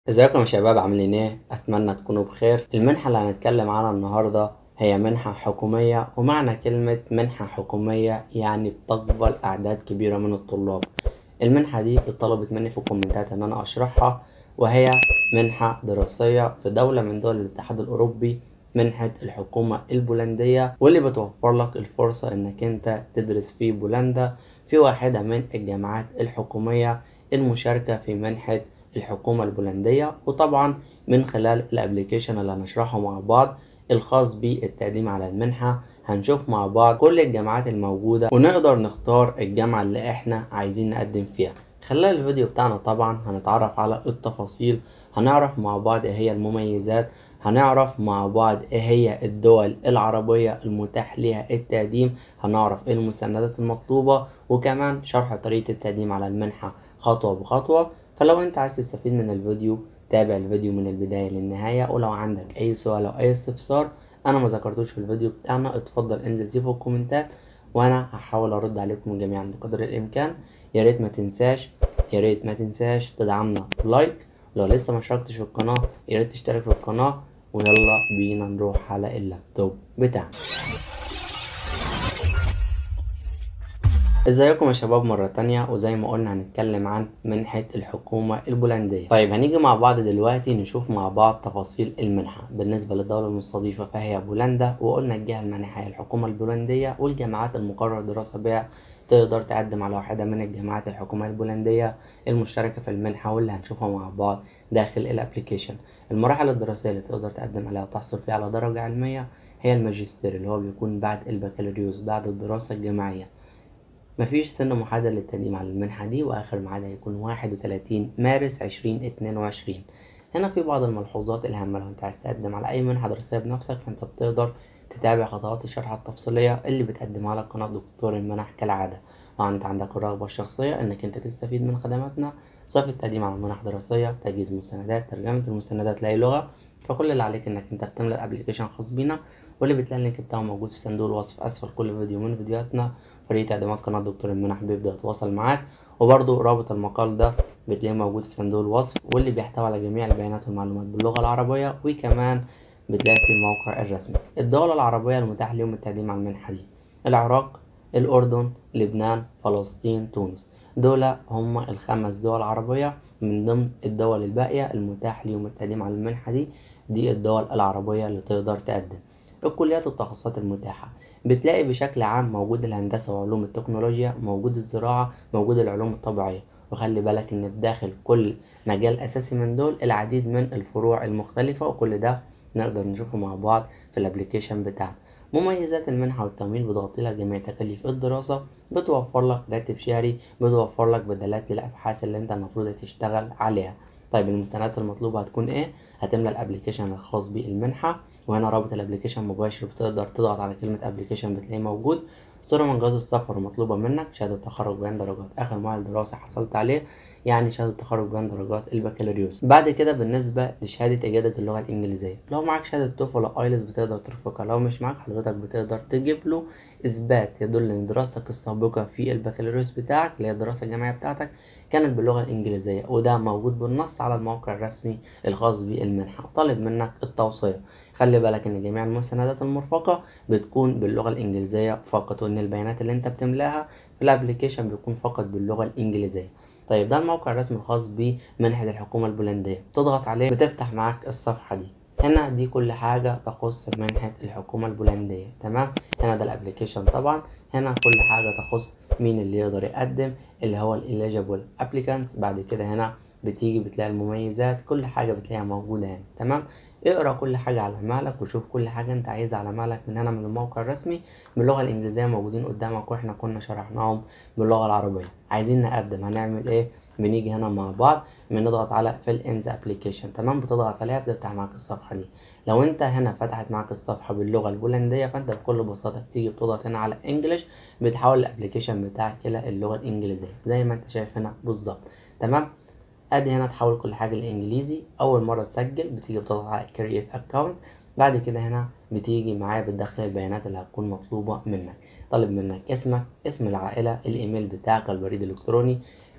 ازيكم يا شباب عاملين ايه اتمنى تكونوا بخير المنحة اللي هنتكلم عنها النهاردة هي منحة حكومية ومعنى كلمة منحة حكومية يعني بتقبل اعداد كبيرة من الطلاب المنحة دي اتطلبت مني في الكومنتات ان انا اشرحها وهي منحة دراسية في دولة من دول الاتحاد الاوروبي منحة الحكومة البولندية واللي بتوفر لك الفرصة انك انت تدرس في بولندا في واحدة من الجامعات الحكومية المشاركة في منحة الحكومة البولندية وطبعا من خلال الابليكيشن اللي هنشرحه مع بعض الخاص بالتقديم على المنحة هنشوف مع بعض كل الجامعات الموجودة ونقدر نختار الجامعة اللي احنا عايزين نقدم فيها خلال الفيديو بتاعنا طبعا هنتعرف على التفاصيل هنعرف مع بعض ايه هي المميزات هنعرف مع بعض ايه هي الدول العربية المتاح لها التقديم هنعرف ايه المستندات المطلوبة وكمان شرح طريقة التقديم على المنحة خطوة بخطوة فلو انت عايز تستفيد من الفيديو تابع الفيديو من البداية للنهاية ولو عندك اي سؤال او اي استفسار انا ما ذكرتوش في الفيديو بتاعنا اتفضل انزل سيبه في الكومنتات وانا هحاول ارد عليكم جميعا بقدر الامكان يا ريت ما تنساش يا ريت ما تنساش تدعمنا لايك لو لسه ما اشتركتش في القناة يا ريت تشترك في القناة ويلا بينا نروح على اللابتوب بتاعنا ازيكم يا شباب مرة تانية وزي ما قلنا هنتكلم عن منحة الحكومة البولندية طيب هنيجي مع بعض دلوقتي نشوف مع بعض تفاصيل المنحة بالنسبة للدولة المستضيفة فهي بولندا وقلنا الجهة المانحة هي الحكومة البولندية والجامعات المقرر الدراسة بها تقدر تقدم على واحدة من الجامعات الحكومية البولندية المشتركة في المنحة واللي هنشوفها مع بعض داخل الابليكيشن المراحل الدراسية اللي تقدر تقدم عليها وتحصل فيها على درجة علمية هي الماجستير اللي هو بيكون بعد البكالوريوس بعد الدراسة الجامعية مفيش سن محدد للتقديم على المنحة دي وآخر ميعاد هيكون واحد وتلاتين مارس عشرين اتنين وعشرين هنا في بعض الملحوظات الهامة لو انت عايز تقدم على أي منحة دراسية بنفسك فانت بتقدر تتابع خطوات الشرح التفصيلية اللي بتقدمها لك قناة دكتور المنح كالعادة لو انت عندك الرغبة الشخصية انك انت تستفيد من خدماتنا صف التقديم على منح دراسية تجهيز مستندات ترجمة المستندات لأي لغة فكل اللي عليك انك انت بتملى الابليكيشن خاص بينا واللي بتلاقي اللينك بتاعه موجود في صندوق الوصف اسفل كل فيديو من فيديوهاتنا فريق تقديمات قناة دكتور المنح بيبدأ يتواصل معاك وبرضه رابط المقال ده بتلاقيه موجود في صندوق الوصف واللي بيحتوي على جميع البيانات والمعلومات باللغة العربية وكمان بتلاقي في الموقع الرسمي الدولة العربية المتاح لهم التقديم على المنحة دي العراق الأردن لبنان فلسطين تونس دول هم الخمس دول عربية من ضمن الدول الباقية المتاح لهم التقديم على المنحة دي دي الدول العربية اللي تقدر تقدم الكليات والتخصصات المتاحة بتلاقي بشكل عام موجود الهندسة وعلوم التكنولوجيا موجود الزراعة موجود العلوم الطبيعية وخلي بالك ان بداخل كل مجال اساسي من دول العديد من الفروع المختلفة وكل ده نقدر نشوفه مع بعض في الابليكيشن بتاعنا مميزات المنحة والتمويل بتغطي لك جميع تكاليف الدراسة بتوفر لك راتب شهري بتوفر لك بدلات للأبحاث اللي انت المفروض تشتغل عليها طيب المستندات المطلوبة هتكون ايه هتملى الابليكيشن الخاص بالمنحة وهنا رابط الابليكيشن مباشر بتقدر تضغط على كلمة ابليكيشن بتلاقيه موجود صورة من جواز السفر مطلوبة منك شهادة تخرج بيان درجات آخر معهد دراسي حصلت عليه يعني شهادة تخرج بيان درجات البكالوريوس بعد كده بالنسبة لشهادة إجادة اللغة الإنجليزية لو معاك شهادة توفل أو آيلتس بتقدر ترفقها لو مش معاك حضرتك بتقدر تجيب له إثبات يدل إن دراستك السابقة في البكالوريوس بتاعك اللي هي الدراسة الجامعية بتاعتك كانت باللغة الإنجليزية وده موجود بالنص على الموقع الرسمي الخاص بالمنحة وطالب منك التوصية خلي بالك ان جميع المستندات المرفقة بتكون باللغة الانجليزية فقط وان البيانات اللي انت بتملاها في الابليكيشن بيكون فقط باللغة الانجليزية طيب ده الموقع الرسمي الخاص بمنحة الحكومة البولندية بتضغط عليه بتفتح معاك الصفحة دي هنا دي كل حاجة تخص منحة الحكومة البولندية تمام هنا ده الابليكيشن طبعا هنا كل حاجة تخص مين اللي يقدر يقدم اللي هو الاليجيبل ابليكانتس بعد كده هنا بتيجي بتلاقي المميزات كل حاجة بتلاقيها موجودة هنا تمام اقرا كل حاجة على مهلك وشوف كل حاجة انت عايزها على مهلك من هنا من الموقع الرسمي باللغة الانجليزية موجودين قدامك واحنا كنا شرحناهم باللغة العربية عايزين نقدم هنعمل ايه بنيجي هنا مع بعض بنضغط على fill in the application تمام بتضغط عليها بتفتح معاك الصفحة دي لو انت هنا فتحت معاك الصفحة باللغة البولندية فانت بكل بساطة بتيجي بتضغط هنا على انجلش بتحول الابليكيشن بتاعك الى اللغة الانجليزية زي ما انت شايف هنا بالظبط تمام ادي هنا تحول كل حاجة للانجليزي اول مرة تسجل بتيجي بتضغط على create account بعد كده هنا بتيجي معايا بتدخل البيانات اللي هتكون مطلوبة منك طالب منك اسمك اسم العائلة الايميل بتاعك البريد الالكتروني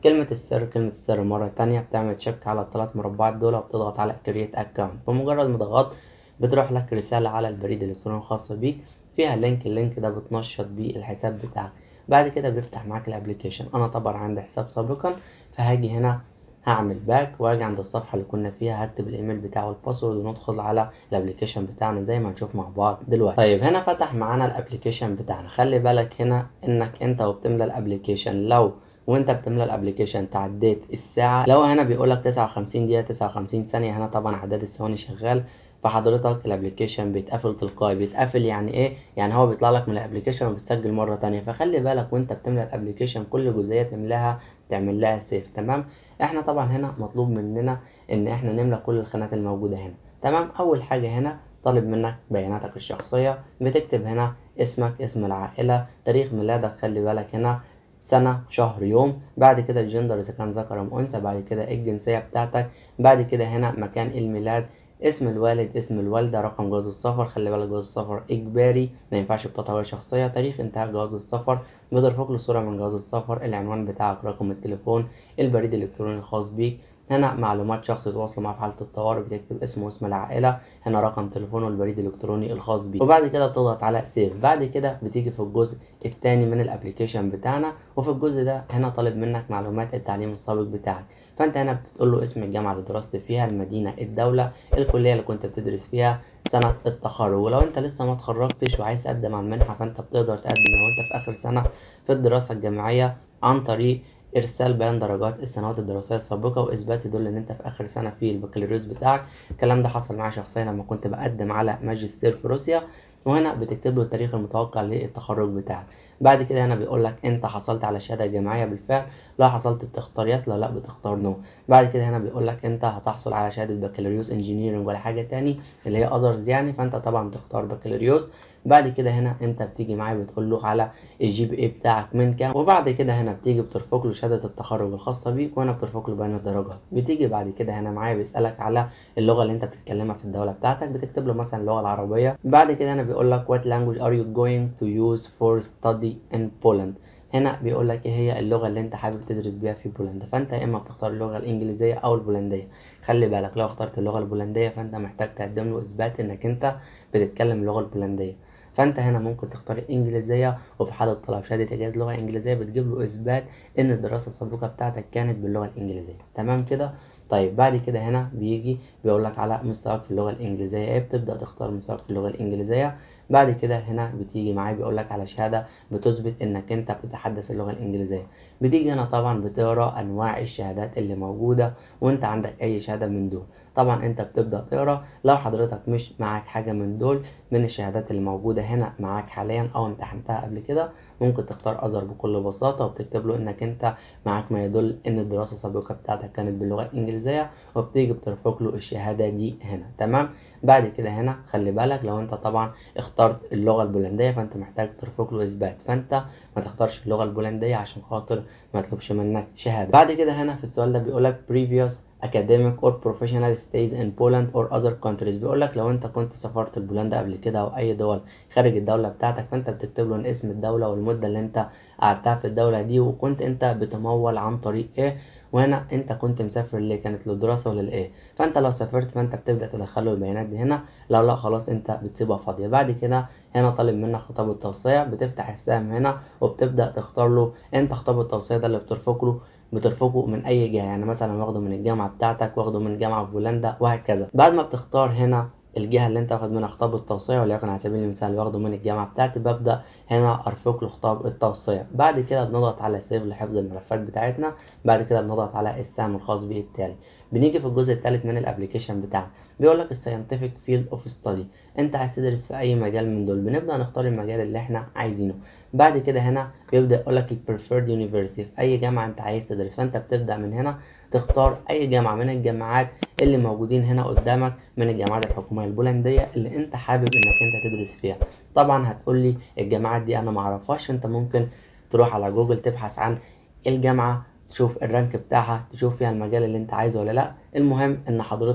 كلمة السر كلمة السر مرة تانية بتعمل تشيك على الثلاث مربعات دول وبتضغط على كرييت اكونت بمجرد ما ضغطت بتروح لك رسالة على البريد الإلكتروني الخاص بيك فيها لينك اللينك ده بتنشط بيه الحساب بتاعك بعد كده بيفتح معاك الابليكيشن انا طبعا عندي حساب سابقا فهاجي هنا هعمل باك واجي عند الصفحه اللي كنا فيها هكتب الايميل بتاعه والباسورد وندخل على الابليكيشن بتاعنا زي ما هنشوف مع بعض دلوقتي طيب هنا فتح معانا الابليكيشن بتاعنا خلي بالك هنا انك انت وبتملى الابليكيشن لو وانت بتملى الابليكيشن تعديت الساعه لو هنا بيقولك 59 دقيقه 59 ثانيه هنا طبعا عداد الثواني شغال فحضرتك الابليكيشن بيتقفل تلقائي بيتقفل يعني ايه يعني هو بيطلع لك من الابليكيشن وبتسجل مره تانية فخلي بالك وانت بتملى الابليكيشن كل جزئيه تملاها تعمل لها سيف تمام احنا طبعا هنا مطلوب مننا ان احنا نملى كل الخانات الموجوده هنا تمام اول حاجه هنا طالب منك بياناتك الشخصيه بتكتب هنا اسمك اسم العائله تاريخ ميلادك خلي بالك هنا سنة شهر يوم بعد كده الجندر إذا كان ذكر أم أنثى بعد كده الجنسية بتاعتك بعد كده هنا مكان الميلاد اسم الوالد اسم الوالدة رقم جواز السفر خلي بالك جواز السفر إجباري ما ينفعش بطاقة هوية شخصية تاريخ انتهاء جواز السفر بترفق له صورة من جواز السفر العنوان بتاعك رقم التليفون البريد الإلكتروني الخاص بيك هنا معلومات شخص يتواصلوا معاه في حالة الطوارئ بتكتب اسمه واسم العائلة هنا رقم تليفونه والبريد الإلكتروني الخاص بيه وبعد كده بتضغط على سيف بعد كده بتيجي في الجزء الثاني من الابليكيشن بتاعنا وفي الجزء ده هنا طالب منك معلومات التعليم السابق بتاعك فانت هنا بتقول له اسم الجامعة اللي درست فيها المدينة الدولة الكلية اللي كنت بتدرس فيها سنة التخرج ولو انت لسه ما اتخرجتش وعايز تقدم على المنحة فانت بتقدر تقدم لو انت في اخر سنة في الدراسة الجامعية عن طريق ارسال بيان درجات السنوات الدراسيه السابقه واثبات يدل ان انت في اخر سنه في البكالوريوس بتاعك الكلام ده حصل معايا شخصيا لما كنت بقدم على ماجستير في روسيا وهنا بتكتب له التاريخ المتوقع للتخرج بتاعك بعد كده هنا بيقول لك انت حصلت على شهاده جامعيه بالفعل لو حصلت بتختار يس لو لا بتختار نو بعد كده هنا بيقول لك انت هتحصل على شهاده بكالوريوس انجينيرنج ولا حاجه تاني اللي هي اذرز يعني فانت طبعا بتختار بكالوريوس بعد كده هنا انت بتيجي معاه بتقول له على الجي بي اي بتاعك من كام وبعد كده هنا بتيجي بترفق له شهاده التخرج الخاصه بيك وهنا بترفق له بيان الدرجات بتيجي بعد كده هنا معايا بيسالك على اللغه اللي انت بتتكلمها في الدوله بتاعتك بتكتب له مثلا اللغه العربيه بعد كده هنا بيقول لك what language are you going to use for study in Poland هنا بيقول لك ايه هي اللغه اللي انت حابب تدرس بيها في بولندا فانت يا اما بتختار اللغه الانجليزيه او البولنديه خلي بالك لو اخترت اللغه البولنديه فانت محتاج تقدم له اثبات انك انت بتتكلم اللغه البولنديه فانت هنا ممكن تختار الانجليزيه وفي حاله طلب شهاده اجازه لغه انجليزيه بتجيب له اثبات ان الدراسه السابقه بتاعتك كانت باللغه الانجليزيه تمام كده طيب بعد كده هنا بيجي بيقول لك على مستواك في اللغه الانجليزيه ايه بتبدا تختار مستواك في اللغه الانجليزيه بعد كده هنا بتيجي معايا بيقول لك على شهاده بتثبت انك انت بتتحدث اللغه الانجليزيه بتيجي هنا طبعا بتقرا انواع الشهادات اللي موجوده وانت عندك اي شهاده من دول طبعا انت بتبدا تقرا لو حضرتك مش معاك حاجه من دول من الشهادات اللي موجوده هنا معاك حاليا او امتحنتها قبل كده ممكن تختار اذر بكل بساطه وبتكتب له انك انت معاك ما يدل ان الدراسه السابقه بتاعتك كانت باللغه الانجليزيه وبتيجي بترفق له الشهاده دي هنا تمام بعد كده هنا خلي بالك لو انت طبعا اخترت اللغه البولنديه فانت محتاج ترفق له اثبات فانت ما تختارش اللغه البولنديه عشان خاطر ما يطلبش منك شهاده بعد كده هنا في السؤال ده بيقول لك previous academic or professional stays in Poland or other countries بيقول لك لو انت كنت سافرت لبولندا قبل كده او اي دول خارج الدوله بتاعتك فانت بتكتب له اسم الدوله والمده اللي انت قعدتها في الدوله دي وكنت انت بتمول عن طريق ايه وهنا انت كنت مسافر ليه كانت للدراسه ولا لايه فانت لو سافرت فانت بتبدا تدخله البيانات دي هنا لو لا خلاص انت بتسيبها فاضيه بعد كده هنا طالب منك خطاب التوصيه بتفتح السهم هنا وبتبدا تختار له انت خطاب التوصيه ده اللي بترفق له بترفقه من اي جهه يعني مثلا واخده من الجامعه بتاعتك واخده من جامعه في بولندا وهكذا بعد ما بتختار هنا الجهه اللي انت واخد منها خطاب التوصيه وليكن على سبيل المثال واخده من الجامعه بتاعتي ببدا هنا ارفق له خطاب التوصيه بعد كده بنضغط على سيف لحفظ الملفات بتاعتنا بعد كده بنضغط على السهم الخاص بيه التالي بنيجي في الجزء الثالث من الابلكيشن بتاعنا بيقول لك الساينتفك فيلد اوف ستادي انت عايز تدرس في اي مجال من دول بنبدا نختار المجال اللي احنا عايزينه بعد كده هنا بيبدا يقول لك البريفيرد يونيفرسيتي في اي جامعه انت عايز تدرس فانت بتبدا من هنا تختار اي جامعه من الجامعات اللي موجودين هنا قدامك من الجامعات الحكوميه البولنديه اللي انت حابب انك انت تدرس فيها طبعا هتقول لي الجامعات دي انا معرفهاش انت ممكن تروح على جوجل تبحث عن الجامعه تشوف الرانك بتاعها تشوف فيها المجال اللي انت عايزه ولا لا المهم ان حضرتك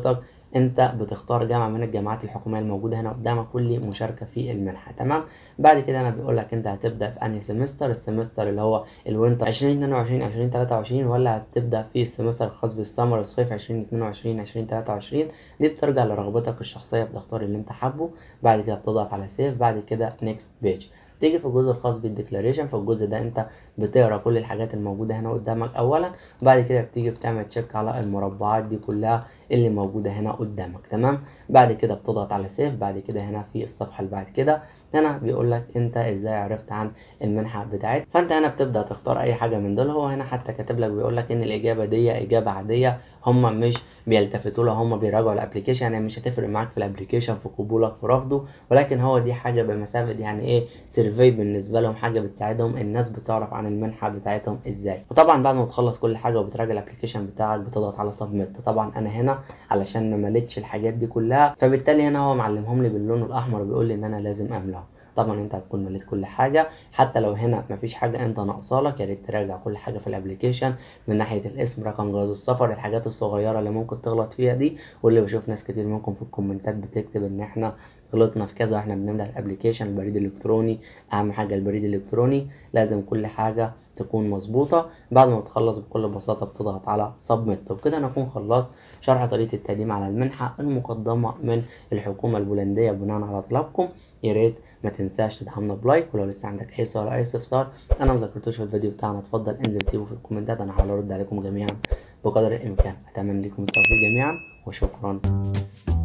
انت بتختار جامعه من الجامعات الحكوميه الموجوده هنا قدامك واللي مشاركه في المنحه تمام بعد كده انا بيقول لك انت هتبدا في انهي سمستر السمستر اللي هو الوينتر 2022 2023 ولا هتبدا في السمستر الخاص بالسمر الصيف 2022 2023 دي بترجع لرغبتك الشخصيه بتختار اللي انت حابه بعد كده بتضغط على سيف بعد كده نيكست بيج تيجي في الجزء الخاص بالديكلاريشن في الجزء ده انت بتقرا كل الحاجات الموجوده هنا قدامك اولا وبعد كده بتيجي بتعمل تشيك على المربعات دي كلها اللي موجوده هنا قدامك تمام بعد كده بتضغط على سيف بعد كده هنا في الصفحه اللي بعد كده هنا بيقول لك انت ازاي عرفت عن المنحه بتاعتك فانت هنا بتبدا تختار اي حاجه من دول هو هنا حتى كاتب لك بيقول لك ان الاجابه دي اجابه عاديه هم مش بيلتفتوا لها هم بيراجعوا الابلكيشن يعني مش هتفرق معاك في الابلكيشن في قبولك في رفضه ولكن هو دي حاجه بمثابه يعني ايه سيرفي بالنسبه لهم حاجه بتساعدهم الناس بتعرف عن المنحه بتاعتهم ازاي وطبعا بعد ما تخلص كل حاجه وبتراجع الابلكيشن بتاعك بتضغط على سبميت طبعا انا هنا علشان ما مليتش الحاجات دي كلها فبالتالي هنا هو معلمهم لي باللون الاحمر وبيقول لي ان انا لازم املاهم طبعا انت هتكون مليت كل حاجه حتى لو هنا مفيش حاجه انت ناقصالك يا ريت تراجع كل حاجه في الابلكيشن من ناحيه الاسم رقم جواز السفر الحاجات الصغيره اللي ممكن تغلط فيها دي واللي بشوف ناس كتير منكم في الكومنتات بتكتب ان احنا غلطنا في كذا واحنا بنملى الابلكيشن البريد الالكتروني اهم حاجه البريد الالكتروني لازم كل حاجه تكون مظبوطة بعد ما تخلص بكل بساطة بتضغط على سبميت وبكده أنا أكون خلصت شرح طريقة التقديم على المنحة المقدمة من الحكومة البولندية بناء على طلبكم يا ريت ما تنساش تدعمنا بلايك ولو لسه عندك أي سؤال أو أي استفسار أنا ما ذكرتوش في الفيديو بتاعنا اتفضل انزل سيبه في الكومنتات أنا هحاول أرد عليكم جميعا بقدر الإمكان أتمنى لكم التوفيق جميعا وشكرا